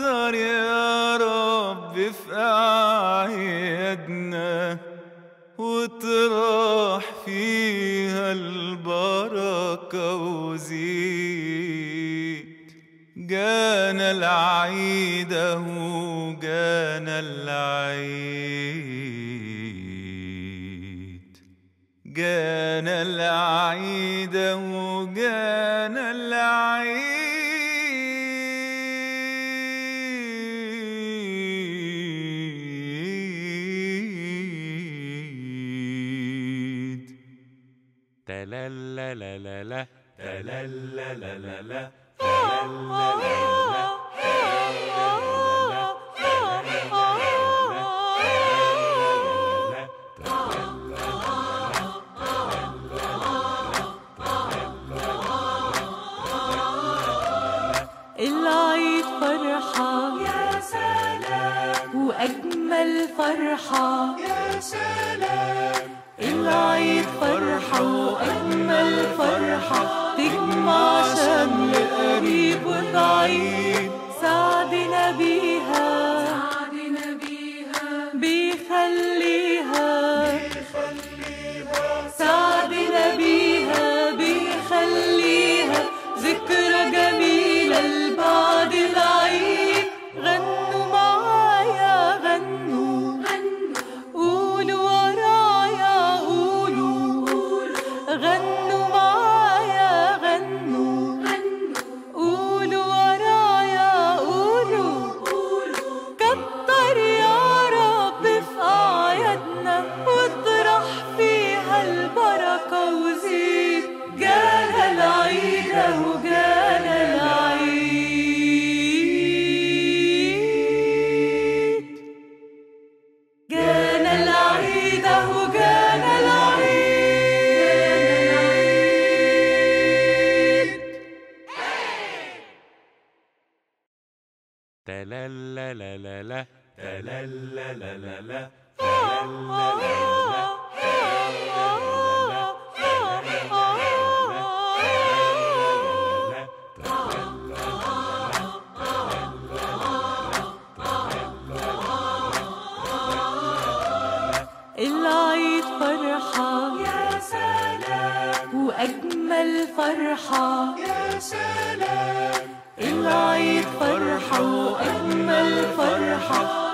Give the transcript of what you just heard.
كتر يا رب في أعيادنا وتراح فيها البركة وزيد جانا العيد اهو جانا العيد جانا العيد اهو جانا العيد تلالالالا تلالالالا العيد فرحة يا سلام وأجمل فرحة يا سلام العيد فرحة وأجمل فرحة تجمع شمل قريب وبعيد سعدنا بيها سعدنا بيها بيخليها سعدنا بيها بيخليها ذكرى جميلة لبعد العيد غنوا معايا غنوا قولوا ورايا قولوا غنوا معايا غنوا قولوا ورايا قولوا كتر يا رب في أعيادنا واطرح فيها البركة وزيد جانا العيد وجانا العيد جانا العيد وجانا العيد تلالالالا تلالالالا العيد فرحة يا سلام وأجمل فرحة يا سلام العيد فرحة وأجمل فرحة